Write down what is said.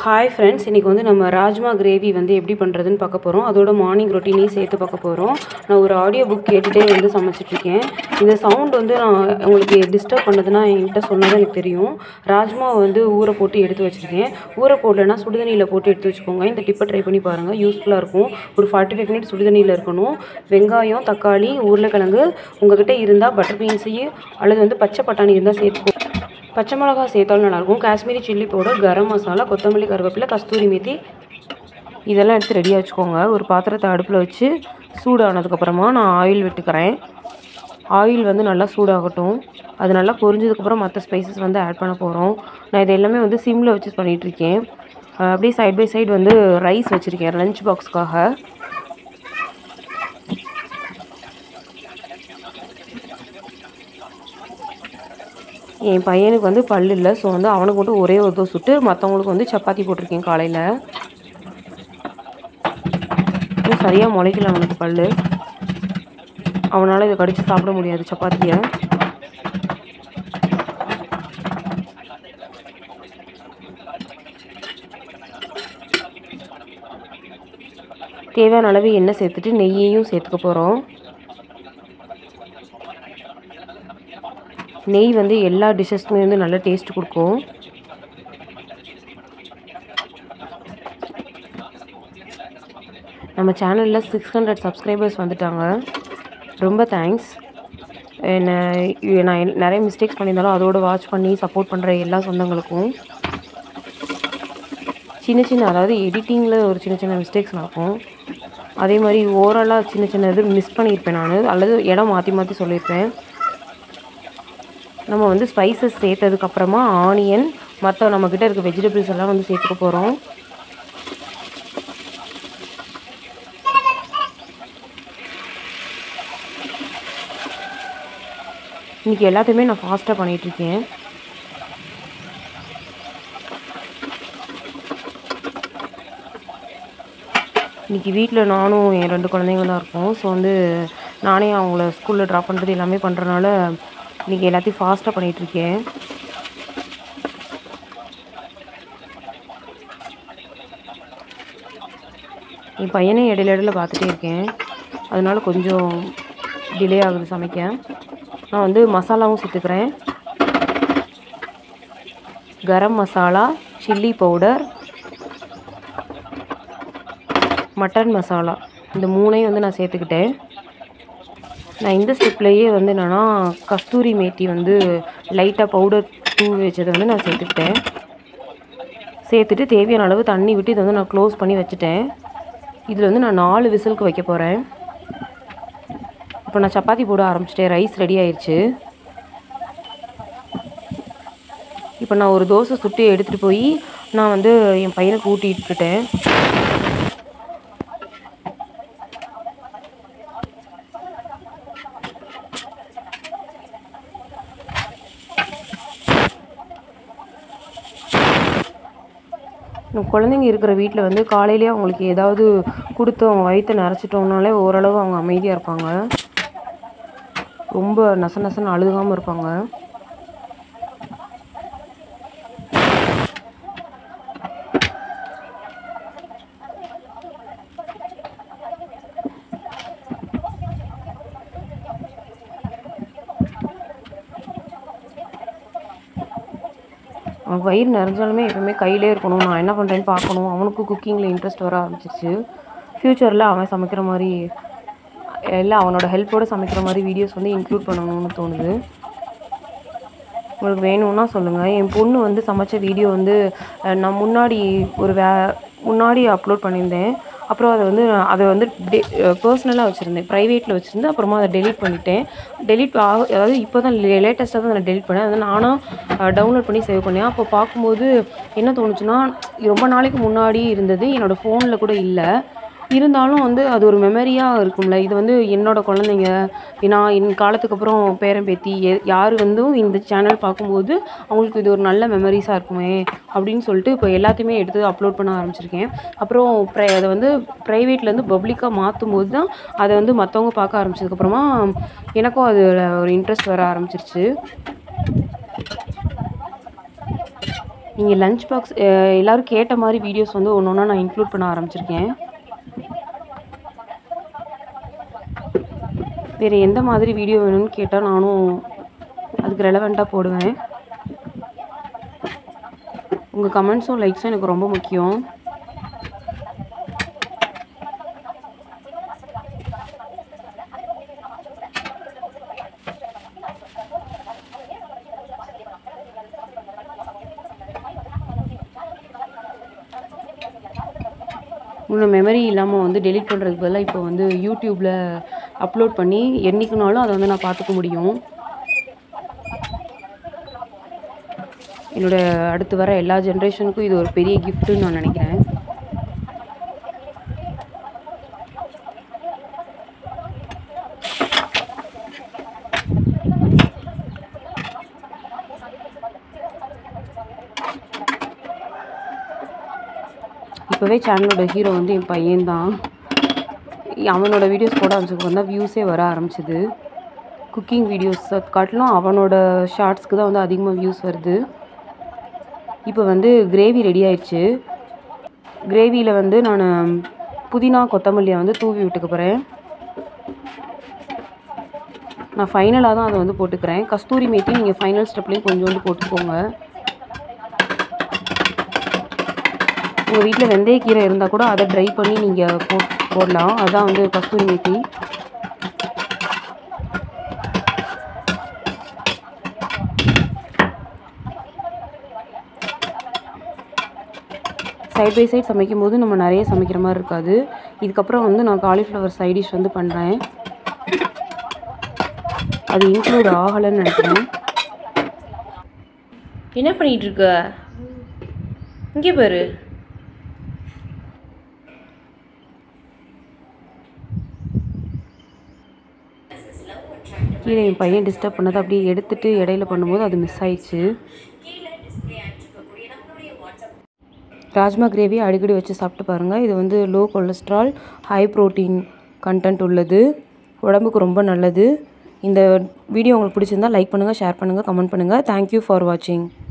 hi friends இன்றைக்கி வந்து நம்ம ராஜ்மா கிரேவி வந்து எப்படி பண்ணுறதுன்னு பார்க்க போகிறோம் அதோட மார்னிங் ரொட்டீனையும் சேர்த்து பார்க்க போகிறோம் நான் ஒரு ஆடியோ புக் கேட்டுகிட்டே வந்து சமைச்சிட்ருக்கேன் இந்த சவுண்ட் வந்து நான் உங்களுக்கு டிஸ்டர்ப் பண்ணதுன்னா என்கிட்ட சொன்னதான் எனக்கு தெரியும் ராஜ்மா வந்து ஊற போட்டு எடுத்து வச்சுருக்கேன் ஊற போடலைன்னா சுடுதண்ணியில் போட்டு எடுத்து வச்சுக்கோங்க இந்த டிப்பை ட்ரை பண்ணி பாருங்கள் யூஸ்ஃபுல்லாக இருக்கும் ஒரு ஃபார்ட்டி ஃபைவ் மினிட்ஸ் சுடுதண்ணியில் இருக்கணும் வெங்காயம் தக்காளி உருளைக்கிழங்கு உங்ககிட்ட இருந்தால் பட்டர் பீன்ஸையும் அல்லது வந்து பச்சை பட்டாணி இருந்தால் சேர்த்துக்கோ பச்சை மிளகா சேர்த்தாலும் நல்லாயிருக்கும் காஷ்மீரி சில்லி பவுடர் கரம் மசாலா கொத்தமல்லி கருவேப்பிலை கஸ்தூரி மேத்தி இதெல்லாம் எடுத்து ரெடியாக வச்சுக்கோங்க ஒரு பாத்திரத்தை அடுப்பில் வச்சு சூடானதுக்கப்புறமா நான் ஆயில் விட்டுக்கிறேன் ஆயில் வந்து நல்லா சூடாகட்டும் அது நல்லா பொரிஞ்சதுக்கப்புறம் மற்ற ஸ்பைசஸ் வந்து ஆட் பண்ண போகிறோம் நான் இது எல்லாமே வந்து சிம்மில் வச்சு பண்ணிகிட்ருக்கேன் அப்படியே சைட் பை சைடு வந்து ரைஸ் வச்சுருக்கேன் லஞ்ச் பாக்ஸ்க்காக என் பையனுக்கு வந்து பல் இல்லை ஸோ வந்து அவனுக்கு மட்டும் ஒரே ஒரு தோசை சுட்டு மற்றவங்களுக்கு வந்து சப்பாத்தி போட்டிருக்கேன் காலையில் இன்னும் சரியாக முளைக்கல அவனுக்கு பல் அவனால் இதை கடித்து சாப்பிட முடியாது சப்பாத்தியை தேவையான அளவு எண்ணெய் சேர்த்துட்டு நெய்யையும் சேர்த்துக்க போகிறோம் நெய் வந்து எல்லா டிஷ்ஷஸ்க்குமே வந்து நல்ல டேஸ்ட் கொடுக்கும் நம்ம சேனலில் சிக்ஸ் ஹண்ட்ரட் சப்ஸ்கிரைபர்ஸ் வந்துட்டாங்க ரொம்ப தேங்க்ஸ் என்னை நான் நிறைய மிஸ்டேக்ஸ் பண்ணியிருந்தாலும் அதோடு வாட்ச் பண்ணி சப்போர்ட் பண்ணுற எல்லா சொந்தங்களுக்கும் சின்ன சின்ன அதாவது எடிட்டிங்கில் ஒரு சின்ன சின்ன மிஸ்டேக்ஸ் நடக்கும் அதே மாதிரி ஓவராலாக சின்ன சின்ன இது மிஸ் பண்ணியிருப்பேன் நான் அல்லது இடம் மாற்றி மாற்றி சொல்லியிருப்பேன் நம்ம வந்து ஸ்பைசஸ் சேர்த்ததுக்கப்புறமா ஆனியன் மற்ற நம்மக்கிட்ட இருக்க வெஜிடபிள்ஸ் எல்லாம் வந்து சேர்த்துக்க போகிறோம் இன்றைக்கி எல்லாத்தையுமே நான் ஃபாஸ்ட்டாக பண்ணிகிட்ருக்கேன் இன்றைக்கி வீட்டில் நானும் என் ரெண்டு குழந்தைங்க தான் இருக்கோம் ஸோ வந்து நானே அவங்கள ஸ்கூலில் ட்ராப் பண்ணுறது எல்லாமே பண்ணுறனால இன்றைக்கி எல்லாத்தையும் ஃபாஸ்ட்டாக பண்ணிகிட்ருக்கேன் என் பையனே இடையில இடையில பார்த்துட்டே இருக்கேன் அதனால கொஞ்சம் டிலே ஆகுது சமைக்க நான் வந்து மசாலாவும் சேர்த்துக்கிறேன் garam masala chilli powder mutton masala இந்த மூணையும் வந்து நான் சேர்த்துக்கிட்டேன் நான் இந்த ஸ்டெப்லேயே வந்து என்னென்னா கஸ்தூரி மேத்தி வந்து லைட்டாக பவுடர் தூவி வச்சதை வந்து நான் சேர்த்துக்கிட்டேன் சேர்த்துட்டு தேவையான அளவு தண்ணி விட்டு இதை வந்து நான் க்ளோஸ் பண்ணி வச்சுட்டேன் இதில் வந்து நான் நாலு விசிலுக்கு வைக்க போகிறேன் இப்போ நான் சப்பாத்தி போட ஆரம்பிச்சிட்டேன் ரைஸ் ரெடி ஆயிடுச்சு இப்போ நான் ஒரு தோசை சுட்டு எடுத்துகிட்டு போய் நான் வந்து என் பையனுக்கு ஊட்டிட்டுருக்கேன் குழந்தைங்க இருக்கிற வீட்டில் வந்து காலையிலேயே அவங்களுக்கு ஏதாவது கொடுத்து அவங்க வயிற்ற நிறச்சிட்டோம்னாலே ஓரளவு அவங்க அமைதியாக இருப்பாங்க ரொம்ப நச நசன்னு அழுகாமல் இருப்பாங்க அவனுக்கு வயிறு நிறைஞ்சாலுமே எப்பவுமே கையிலே இருக்கணும் நான் என்ன பண்ணுறேன்னு பார்க்கணும் அவனுக்கு குக்கிங்கில் இன்ட்ரெஸ்ட் வர ஆரம்பிச்சிச்சு ஃப்யூச்சரில் அவன் சமைக்கிற மாதிரி எல்லாம் அவனோட ஹெல்ப்போடு சமைக்கிற மாதிரி வீடியோஸ் வந்து இன்க்ளூட் பண்ணணும்னு தோணுது உங்களுக்கு வேணும்னா சொல்லுங்கள் என் பொண்ணு வந்து சமைச்ச வீடியோ வந்து நான் முன்னாடி ஒரு வே முன்னாடி அப்லோட் பண்ணியிருந்தேன் அப்புறம் அதை வந்து அதை வந்து டெ பர்சனலாக வச்சுருந்தேன் ப்ரைவேட்டில் வச்சுருந்து அப்புறமா அதை டெலிட் பண்ணிட்டேன் டெலிட் ஆக அதாவது இப்போ தான் லேட்டஸ்ட்டாக தான் நான் டெலிட் பண்ணேன் அதை நானாக டவுன்லோட் பண்ணி சேவ் பண்ணேன் அப்போ பார்க்கும்போது என்ன தோணுச்சுன்னா ரொம்ப நாளைக்கு முன்னாடி இருந்தது என்னோடய ஃபோனில் கூட இல்லை இருந்தாலும் வந்து அது ஒரு மெமரியாக இருக்கும்ல இது வந்து என்னோடய குழந்தைங்க நான் என் காலத்துக்கு அப்புறம் பேரன் பேத்தி யார் வந்தும் இந்த சேனல் பார்க்கும்போது அவங்களுக்கு இது ஒரு நல்ல மெமரிஸாக இருக்குமே அப்படின்னு சொல்லிட்டு இப்போ எல்லாத்தையுமே எடுத்து அப்லோட் பண்ண ஆரம்பிச்சிருக்கேன் அப்புறம் ப்ரை அதை வந்து ப்ரைவேட்லேருந்து பப்ளிக்காக மாற்றும் போது தான் அதை வந்து மற்றவங்க பார்க்க ஆரம்பிச்சதுக்கப்புறமா எனக்கும் அதில் ஒரு இன்ட்ரெஸ்ட் வர ஆரம்பிச்சிருச்சு நீங்கள் லஞ்ச் பாக்ஸ் எல்லோரும் கேட்ட மாதிரி வீடியோஸ் வந்து ஒன்று ஒன்றா நான் இன்க்ளூட் பண்ண ஆரம்பிச்சிருக்கேன் வேறு எந்த மாதிரி வீடியோ வேணும்னு கேட்டால் நானும் அதுக்கு ரெலவெண்ட்டாக போடுவேன் உங்கள் கமெண்ட்ஸும் லைக்ஸும் எனக்கு ரொம்ப முக்கியம் இன்னும் மெமரி இல்லாமல் வந்து டெலிட் பண்ணுறதுக்கு பதிலாக இப்போ வந்து யூடியூப்பில் அப்லோட் பண்ணி என்றைக்குனாலும் அதை வந்து நான் பார்த்துக்க முடியும் என்னோட அடுத்து வர எல்லா ஜென்ரேஷனுக்கும் இது ஒரு பெரிய கிஃப்ட்டுன்னு நான் நினைக்கிறேன் இப்போவே சேனலோட ஹீரோ வந்து என் பையன்தான் அவனோட வீடியோஸ் போட ஆரம்பிச்சதுக்கு தான் வியூஸே வர ஆரம்பிச்சிது குக்கிங் வீடியோஸ் காட்டிலும் அவனோட ஷார்ட்ஸ்க்கு தான் வந்து அதிகமாக வியூஸ் வருது இப்போ வந்து கிரேவி ரெடி ஆயிடுச்சு கிரேவியில் வந்து நான் புதினா கொத்தமல்லியை வந்து தூவி விட்டுக்க போகிறேன் நான் ஃபைனலாக தான் அதை வந்து போட்டுக்கிறேன் கஸ்தூரி மேத்தி நீங்கள் ஃபைனல் ஸ்டெப்லேயும் கொஞ்சோண்டு போட்டுக்கோங்க உங்கள் வீட்டில் வெந்தயக்கீரை இருந்தால் கூட அதை ட்ரை பண்ணி நீங்கள் போ போடலாம் அதான் வந்து கஸ்தூரி மேத்தி சைட் பை சைட் சமைக்கும் போது நம்ம நிறைய சமைக்கிற மாதிரி இருக்காது இதுக்கப்புறம் வந்து நான் காலிஃப்ளவர் சைட் டிஷ் வந்து பண்ணுறேன் அது இன்க்ளூட் ஆகலைன்னு நினைக்கிறேன் என்ன பண்ணிகிட்டு இருக்க இங்கே பாரு கீழே என் பையன் டிஸ்டர்ப் பண்ணதை அப்படியே எடுத்துட்டு இடையில பண்ணும்போது அது மிஸ் ஆயிடுச்சு ராஜ்மா கிரேவி அடிக்கடி வச்சு சாப்பிட்டு பாருங்கள் இது வந்து low cholesterol high protein content உள்ளது உடம்புக்கு ரொம்ப நல்லது இந்த வீடியோ உங்களுக்கு பிடிச்சிருந்தா லைக் பண்ணுங்கள் ஷேர் பண்ணுங்கள் கமெண்ட் பண்ணுங்கள் தேங்க்யூ ஃபார் வாட்சிங்